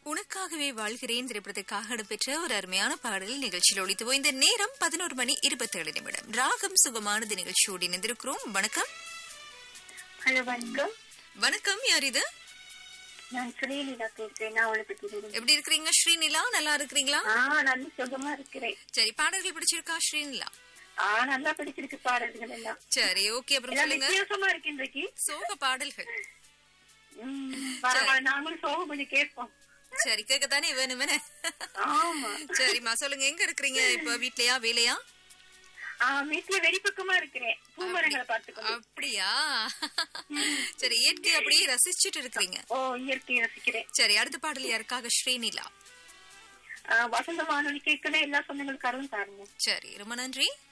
உனக்காகவே வாழ்கிறேன் திரைப்படத்திற்காக இடம்பெற்ற ஒரு அருமையான பாடல் நிகழ்ச்சியில் ஒழித்து போய் இந்த நேரம் பதினோரு மணி இருபத்தேழு நிமிடம் ராகம் சுகமானது நிகழ்ச்சியோடு இணைந்திருக்கிறோம் வணக்கம் ஹலோ வணக்கம் வணக்கம் யார் இது நான் ஸ்ரீலீலா பேசுறேன் நான் அவளை பத்தி தெரியும் எப்படி இருக்கிறீங்க ஸ்ரீநிலா நல்லா இருக்கிறீங்களா ஆ நல்ல சுகமா இருக்கிறேன் சரி பாடல்கள் பிடிச்சிருக்கா ஸ்ரீநிலா ஆ நல்லா பிடிச்சிருக்கு பாடல்கள் எல்லாம் சரி ஓகே அப்புறம் எல்லாம் சொல்லுங்க வித்தியாசமா இருக்கு இன்றைக்கு சோக பாடல்கள் ம், பரவாயில்ல நாங்களும் சோகம் கொஞ்சம் கேட்போம் சரி கேட்கத்தானே வேணும் வேணும் ஆமா சரிம்மா சொல்லுங்க எங்க இருக்கிறீங்க இப்ப வீட்லயா வேலையா ஆ வீட்டுல வெளிப்பக்கமா இருக்கிறேன் பூமரங்களை பார்த்துக்கணும் அப்படியா சரி இயற்கை அப்படியே ரசிச்சுட்டு இருக்கிறீங்க ஓ இயற்கையை ரசிக்கிறேன் சரி அடுத்த பாடல் யாருக்காக ஸ்ரீநிலா ஆ, வசந்த வானொலி கேட்கணும் எல்லா சொந்தங்களுக்காரும் தாருங்க சரி ரொம்ப நன்றி